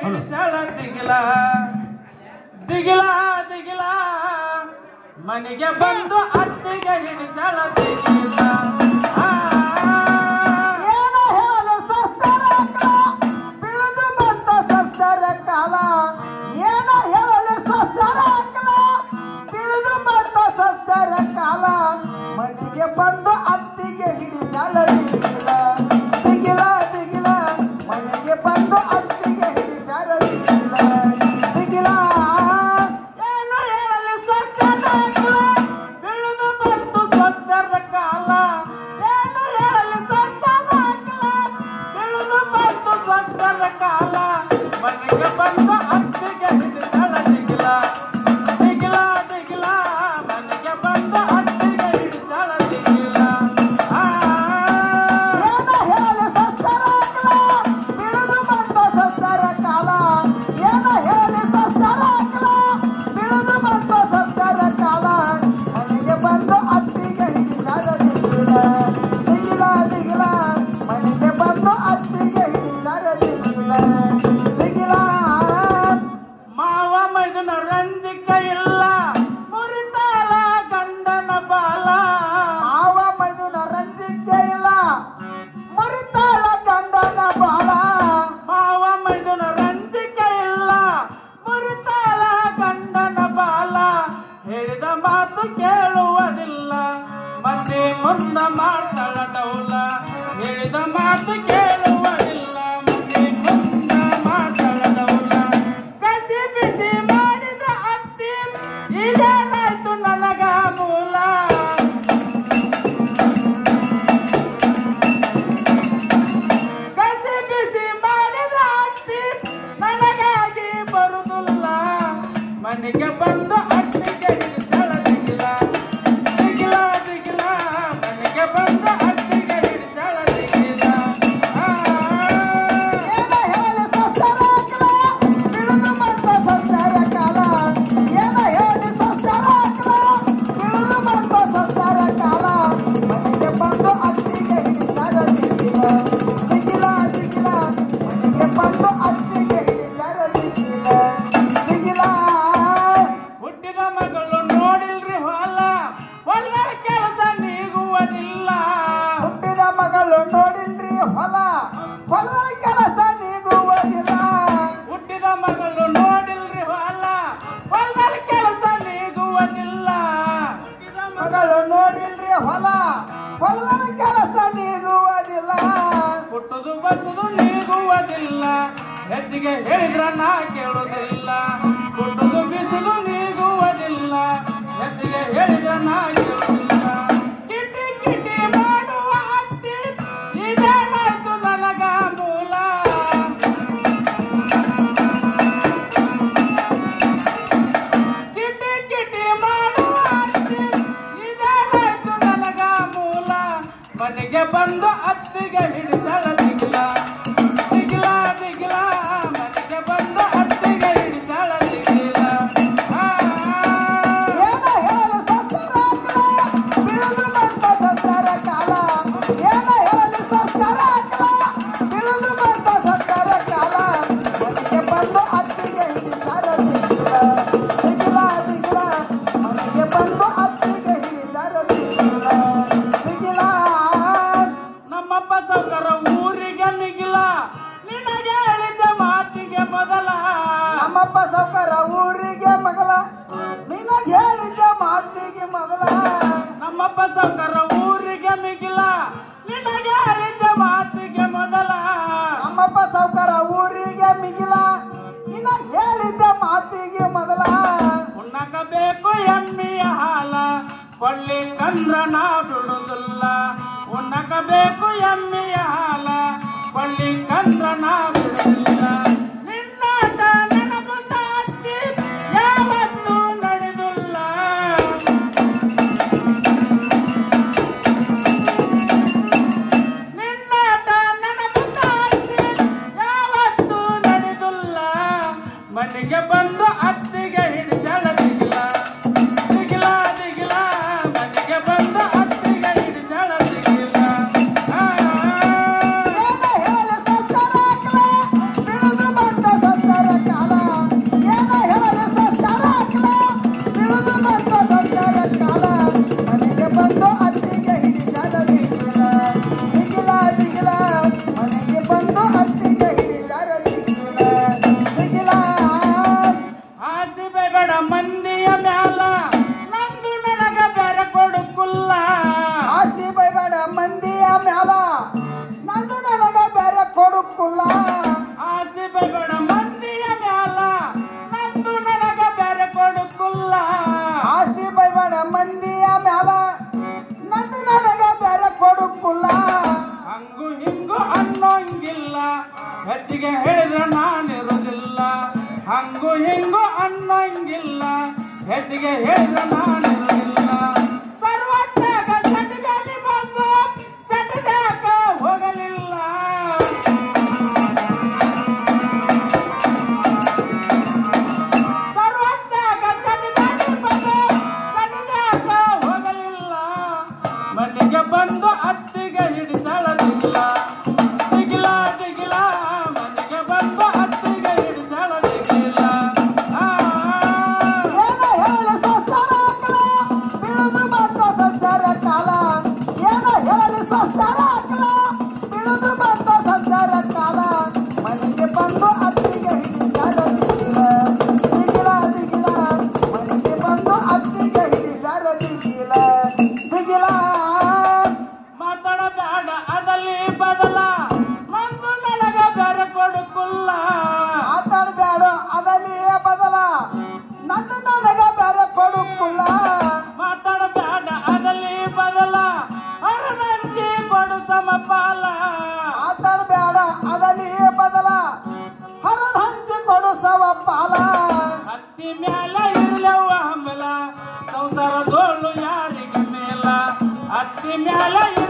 ಹಿಡಿಸಳ ದಿಗಿಲ ದಿಗಿಲ ದಿಗಿಲ ಮನೆಗೆ ಬಂದು ಅತ್ತಿಗೆ ಹಿಡಿಸಳ ದಿಗಿಲ ಆ, ಏನ ಹೇಳಲು ಸಸ್ತರ ಬಿಳಿದು ಬಂದ ಸಸ್ತರ ಕಾಲ ಏನ ಹೇಳಲು ಸಸ್ತರ ಬಿಳಿದು ಬಂದ ಸಸ್ತರ ಕಾಲ ಮನೆಗೆ ಬಂದು ಅತ್ತಿಗೆ ಹಿಡಿಸಲ ದಿಗಿಲ ದಿಗಿಲ ದಿಗಿಲ ಮನೆಗೆ ಬಂದು ಅತ್ತಿಗೆ ಹಿಡಿಸಲ ದಿಗಿಲ ದಿಗಿಲ ಏನು ಹೇಳಲಿ ಸ್ವಸ್ಥದ ಕಾಲ, ಬೆಳೆದು ಬಂತು ಸ್ವಸ್ಥದ ಕಾಲ ಏನು ಹೇಳಲಿ ಸ್ವಸ್ಥದ ಕಾಲ, ಬೆಳೆದು ಬಂತು ಸ್ವಸ್ಥದ ಕಾಲ ಮನೆಗೆ ಬಂದು ಅತ್ತಿಗೆ ಹಿಡಿದಳ ದಿಗಿಲ ದಿಗಿಲ ದಿಗಿಲ ಮನೆಗೆ ಬಂದು ಅತ್ತಿಗೆ ಹಿಡಿದಳ ದಿಗಿಲ ಆ ಏನ ಹೇಳಲು ಸಸ್ತರ ಬಿಳಿದು ಬಂದ ಸಸ್ತರ ಕಾಲ ಏನ ಹೇಳಿ ಸಸ್ತರ ಬಿಳಿದು ಬಂದ ಸಸ್ತರ ಕಾಲ ಮನೆಗೆ ಬಂದು ಅತ್ತಿಗೆ ಹಿಡಿಸಲ ದಿಗಿಲ ದಿಗಿಲ ದಿಗಿಲ ಮನೆಗೆ ಬಂದು ಅತ್ತಿಗೆ ಹಿಡಿಸಲ ದಿಗಿಲ ದಿಗಿಲ ಮಾವ ಮೈದನ ರಂಜಿಕ ಇಲ್ಲ ಮುರಿತಾಳ ಗಂಡನ ಬಾಲ ಮಾವ ಮೈದುನ ರಂಜಿಕೆ ಇಲ್ಲ ಮುರಿತಾಳ ಗಂಡನ ಬಾಳ ಮಾವ ಮೈದನ ರಂಜಿಕ ಇಲ್ಲ ಮುರಿತಾಳ ಗಂಡನ ಬಾಲ ಹೇಳಿದ ಮಾತು ಕೇಳುವುದಿಲ್ಲ ಮಂದಿ ಮುಂದ ಮಾಡ್ತಾಳ ಡೌಲ ಹೇಳಿದ ಮಾತು ಕೇಳುವುದಿಲ್ಲ ಮಂದಿ ಮುಂದ ಮಾಡ್ತಾಳ ಡೌಲ ಕಸಿ ಬಿಸಿ ಮಾಡಿದ ಅತ್ತಿ ಇದೇನಾಯ್ತು ನನಗ ಮೂಲ ಕಸಿ ಬಿಸಿ ಮಾಡಿದ ಅತ್ತಿ ನನಗಾಗಿ ಬರುದಿಲ್ಲ ಮನೆಗೆ ಬಂದು ಅತ್ತಿಗೆ ಹಿಡಿಸಳ ದಿಗಿಲ ದಿಗಿಲ ದಿಗಿಲ ಮನೆಗೆ ಬಂದು ಅತ್ತಿಗೆ ಹಿಡಿಸಳ ದಿಗಿಲ ಆ, ಏನ ಹೇಳಿ ಸಸ್ತರ ಬಿಳಿದು ಬಂದ ಸಸ್ತರ ಕಾಲ ಏನ ಹೇಳಿ ಸಸ್ತರ ಬಿಳಿದು ಬಂದ ಸಸ್ತರ ಕಾಲ ಮನೆಗೆ ಬಂದು ಅತ್ತಿಗೆ ಹಿಡಿಸರ ದಿಗಿಲ ದಿಗಿಲ ದಿಗಿಲ ಮನೆಗೆ ಬಂದು ಅತ್ತಿಗೆ ಹಿಡಿಸರ ದಿಗಿಲ ದಿಗಿಲ ಹುಟ್ಟಿದ ಮಗಳು ನೋಡಿಲ್ರಿ ಹೊಲ ಹೊಲ ಕೆಲಸ ನೀಗುವುದಿಲ್ಲ ಹುಟ್ಟಿದ ಮಗಳು ನೋಡಿಲ್ರಿ ಹೊಲ ಹೊಲ ಕೆಲಸ ನೀಗುವುದಿಲ್ಲ ಹುಟ್ಟಿದ ಮಗಳು ನೋಡಿಲ್ರಿ ಹೊಲ ಹೊಲ ಕೆಲಸ ನೀಗುವುದಿಲ್ಲ ಮಗಳು ನೋಡಿಲ್ರಿ ಹೊಲ ಹೊಲದ ಕೆಲಸ ನೀಗುವುದಿಲ್ಲ ಹುಟ್ಟುದು ಬಸುದು ನೀಗುವುದಿಲ್ಲ ಹೆಚ್ಚಿಗೆ ಹೇಳಿದ್ರ ನಾ ಕೇಳುವುದಿಲ್ಲ ಹುಟ್ಟುದು ಬಿಸುದು ನೀಗುವುದಿಲ್ಲ ಹೆಚ್ಚಿಗೆ ಹೇಳಿದ್ರ ನಾ ಕೇಳುವುದಿಲ್ಲ ಕಿಟಿ ಕಿಟಿ ಮಾಡುವ ಅತ್ತಿ ಇದೇನಾಯ್ತು ನನಗ ಮೂಲ ಕಿಟಿ ಕಿಟಿ ಮಾಡುವ ಅತ್ತಿ ಇದೇನಾಯ್ತು ನನಗ ಮೂಲ ಮನೆಗೆ ಬಂದು ಅತ್ತಿಗೆ ಹಿಡಿಸಳ ದಿಗಿಲ ದಿಗಿಲ ದಿಗಿಲ ಮನೆಗೆ ಬಂದು ಅತ್ತಿಗೆ ಹಿಡಿಸಳ ದಿಗಿಲ ಆ, ಏನ ಹೇಳಲು ಸಸ್ತರ ಬಿಳಿದು ಬಂದ ಸಸ್ತರ ಕಾಲ ಏನ ಹೇಳಲು ಸಸ್ತರ ಬಿಳಿದು ಬಂದ ಸಸ್ತರ ಕಾಲ ಮನೆಗೆ ಬಂದು ಅತ್ತಿಗೆ ಹಿಡಿಸರ ದಿಗಿಲ ದಿಗಿಲ ದಿಗಿಲ ಮನೆಗೆ ಬಂದು ಅತ್ತಿಗೆ ಹಿಡಿಸರ ದಿಗಿಲ ದಿಗಿಲ ನಮ್ಮಪ್ಪ ಸೌಕರ ಊರಿಗೆ ಮಿಗಿಲ ನಿನಗೆ ಹೇಳಿದ್ದ ಮಾತಿಗೆ ಮೊದಲ ನಮ್ಮಪ್ಪ ಸೌಕರ ಊರಿಗೆ ಮಗಲ ನಿನಗೆ ಹೇಳಿದ್ದ ಮಾತಿಗೆ ಮೊದಲ ನಮ್ಮಪ್ಪ ಸೌಕರ ಊರಿಗೆ ಮಿಗಿಲ ನಿನಗೆ ಹೇಳಿದ್ದ ಮಾತಿಗೆ ಮೊದಲ ನಮ್ಮಪ್ಪ ಸೌಕರ ಊರಿಗೆ ಮಿಗಿಲ ನಿನಗೆ ಹೇಳಿದ್ದ ಮಾತಿಗೆ ಮೊದಲ ಉಣ್ಣಕ ಬೇಕು ಎಮ್ಮಿಯ ಹಾಲ ಕೊಳ್ಳಿ ಕಂದ್ರ ನಾ ಬಿಡುದಿಲ್ಲ ಉಣ್ಣಕ ಬೇಕು ಎಮ್ಮಿಯ ಹಾಲ ಕೊಳ್ಳಿ ಕಂದ್ರ ನಾ ಬಿಡುದಿಲ್ಲ ನಿನ್ನಾಟ ನೆನಪು ತಾತಿ ಯಾವತ್ತೂ ನಡೆದಿಲ್ಲ ನಿನ್ನಾಟ ನೆನಪು ತಾತಿ ಯಾವತ್ತೂ ನಡೆದಿಲ್ಲ ಮನೆಗೆ ಬಂದು ಅತ್ತಿಗೆ ಹಿಡಿಸಳ ದಿಗಿಲ ದಿಗಿಲ ದಿಗಿಲ ಮನೆಗೆ ಬಂದು ಅತ್ತಿಗೆ ಹಿಡಿಸಳ ದಿಗಿಲ ಆ, ಏನ ಹೇಳಿ ಸಸ್ತರ ಹೋಗಲಿಲ್ಲ ಹೆಚ್ಚಿಗೆ ಹೇಳಿದ್ರೆ ನಾನಿರುವುದಿಲ್ಲ ಹಂಗು ಹಿಂಗು ಅನ್ನಂಗಿಲ್ಲ ಹೆಚ್ಚಿಗೆ ಹೇಳಿದ್ರೆ ನಾನಿರುವುದಿಲ್ಲ ಸರ್ವಜ್ಞಾಗ ಸೆಟ್ಗಾಡಿ ಬಂದು ಸೆಟ್ಗಾಕ ಹೋಗಲಿಲ್ಲ ಸರ್ವಜ್ಞಾಗ ಸೆಟ್ಗಾಡಿ ಬಂದು ಸೆಟ್ಗಾಕ ಹೋಗಲಿಲ್ಲ ಮನೆಗೆ ಬಂದು ಅತ್ತಿಗೆ ಹಿಡಿಸಳದಿಲ್ಲ ದಿಗಿಲ ದಿಗಿಲ ಮನೆಗೆ ಬಂದು ಅತ್ತಿಗೆ ಹಿಡಿಸಳದಿಲ್ಲ ಆ ಏನ ಹೇಳಿ ಸಂಸಾರ ಕಾಲ ಬೀಳುದು ಬಂತ ಸಂಸಾರ ಕಾಲ ಏನ ಹೇಳಿ ಸಂಸಾರ ಕಾಲ ಬೀಳುದು ಬಂತ ಸಂಸಾರ ಕಾಲ ಮನೆಗೆ ಬಂದು ಅತ್ತಿಗೆ ಹಿಡಿಸಾರ ದಿಗಿಲ ದಿಗಿಲ ದಿಗಿಲ ಮನೆಗೆ ಬಂದು ಅತ್ತಿಗೆ ಹಿಡಿಸಾರ ದಿಗಿಲ ದಿಗಿಲ ಮಾತಾಡಬೇಡ ಅದಲ್ಲಿ ಬದಲ ಮಂದು ನನಗ ಬೆರೆ ಕೊಡುಕುಲ್ಲ ಮಾತಾಡ್ಬೇಡ ಅದಲ್ಲಿ ಬದಲ ನನ್ನ ನನಗ ಬೇರೆ ಕೊಡುಕುಲ್ಲ ಮಾತಾಡಬೇಡ ಅದಲ್ಲಿ ಬದಲ ಅರದಂಚಿ ಕೊಡು ಸಮಪಾಲ ಮಾತಾಡ್ಬೇಡ ಅದಲ್ಲಿ ಬದಲ ಹರದ ಹಂಚಿ ಕೊಡು ಸವ ಪಾಲ ಹತ್ತಿ ಮ್ಯಾಲ ಇರ್ಲವ ಹಂಬಲ ಸಂಸಾರದೋಳು ಯಾರಿಗೆ ಮೇಲ ಹತ್ತಿ ಮ್ಯಾಲ